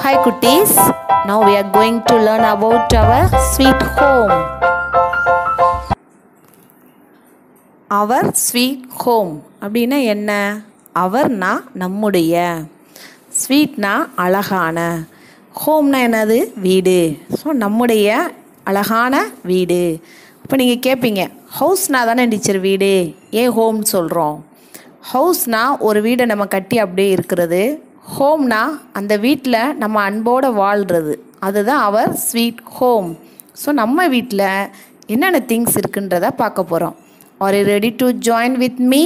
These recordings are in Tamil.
Hi cuties. Now we are going to learn about our sweet home. Our sweet home அப்படின்னா என்ன அவர்னா நம்முடைய ஸ்வீட்னா அழகான ஹோம்னா என்னது வீடு ஸோ நம்முடைய அழகான வீடு இப்போ நீங்கள் கேட்பீங்க ஹவுஸ்னா தானே டீச்சர் வீடு ஏன் ஹோம்னு சொல்கிறோம் ஹவுஸ்னா ஒரு வீடை நம்ம கட்டி அப்படியே இருக்கிறது ஹோம்னா அந்த வீட்டில் நம்ம அன்போடு வாழ்கிறது அதுதான் அவர் ஸ்வீட் ஹோம் ஸோ நம்ம வீட்டில் என்னென்ன திங்ஸ் இருக்குன்றத பார்க்க போகிறோம் are you ready to join with me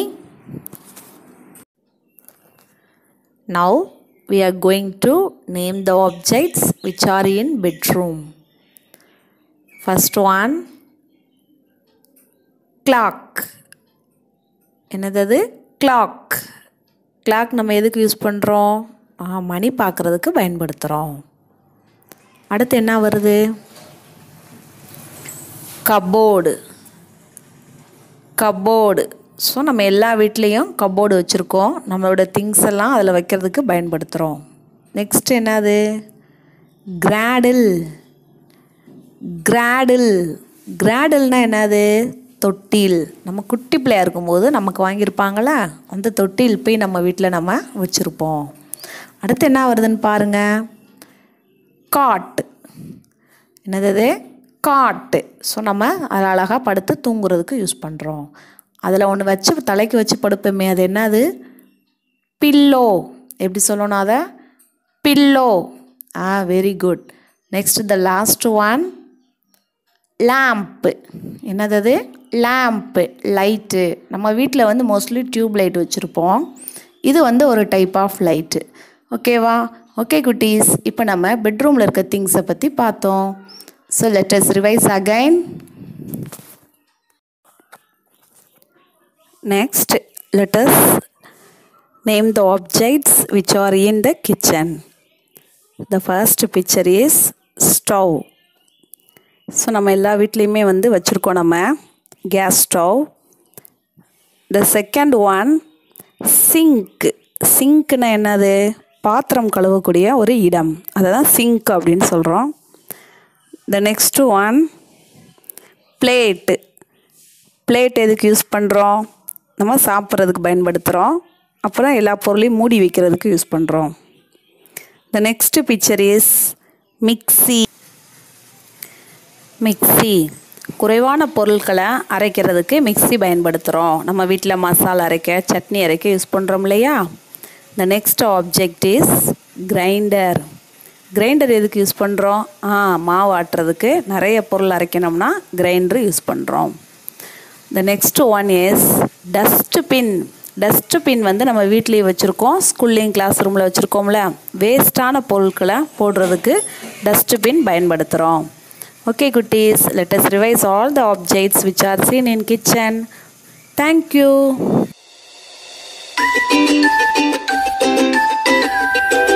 now we are going to name the objects which are in bedroom first one clock என்னது கிளாக் கிளாக் நம்ம எதுக்கு யூஸ் பண்ணுறோம் மணி பார்க்குறதுக்கு பயன்படுத்துகிறோம் அடுத்து என்ன வருது கபோர்டு கபோர்டு ஸோ நம்ம எல்லா வீட்லேயும் கபோர்டு வச்சுருக்கோம் நம்மளோட திங்ஸ் எல்லாம் அதில் வைக்கிறதுக்கு பயன்படுத்துகிறோம் நெக்ஸ்ட் என்னது கிராடில் கிராடில் கிராடில்னால் என்னது தொட்டில் நம்ம குட்டி பிள்ளையா இருக்கும்போது நமக்கு வாங்கியிருப்பாங்களா அந்த தொட்டில் போய் நம்ம வீட்டில் நம்ம வச்சுருப்போம் அடுத்து என்ன வருதுன்னு பாருங்கள் காட் என்னது காட்டு ஸோ நம்ம அதில் அழகாக படுத்து தூங்குறதுக்கு யூஸ் பண்ணுறோம் அதில் ஒன்று வச்சு தலைக்கு வச்சு படுப்போமே அது என்னது பில்லோ எப்படி சொல்லணும் அதை pillow ah very good next the last one lamp என்னது அது லேம்ப்பு லைட்டு நம்ம வீட்டில் வந்து மோஸ்ட்லி டியூப் லைட் வச்சுருப்போம் இது வந்து ஒரு டைப் ஆஃப் லைட்டு ஓகேவா ஓகே குட்டீஸ் இப்போ நம்ம பெட்ரூமில் இருக்க திங்ஸை பற்றி பார்த்தோம் so let's revise again Next, let us name the objects which are in the kitchen. The first picture is stove. So நம்ம எல்லா வீட்லேயுமே வந்து வச்சுருக்கோம் நம்ம gas stove the second one sink சிங்க்னா என்னது பாத்திரம் கழுவக்கூடிய ஒரு இடம் அதை தான் சிங்க் அப்படின்னு சொல்கிறோம் the next one plate plate எதுக்கு யூஸ் பண்ணுறோம் நம்ம சாப்பிட்றதுக்கு பயன்படுத்துகிறோம் அப்புறம் எல்லா பொருளையும் மூடி வைக்கிறதுக்கு யூஸ் பண்ணுறோம் the next picture is mixie mixie குறைவான பொருட்களை அரைக்கிறதுக்கு மிக்ஸி பயன்படுத்துகிறோம் நம்ம வீட்டில் மசாலா அரைக்க சட்னி அரைக்க யூஸ் பண்ணுறோம் இல்லையா the next object is grinder grinder எதுக்கு யூஸ் பண்ணுறோம் ஆ மாவு ஆட்டுறதுக்கு நிறைய பொருள் அரைக்கணும்னா கிரைண்டர் யூஸ் பண்ணுறோம் the next one is dustbin dustbin வந்து நம்ம வீட்லேயும் வச்சுருக்கோம் ஸ்கூல்லையும் கிளாஸ் ரூமில் வச்சுருக்கோம்ல வேஸ்ட்டான பொருட்களை போடுறதுக்கு டஸ்ட்பின் பயன்படுத்துகிறோம் ஓகே குட்டீஸ் let us revise all the objects which are seen in kitchen thank you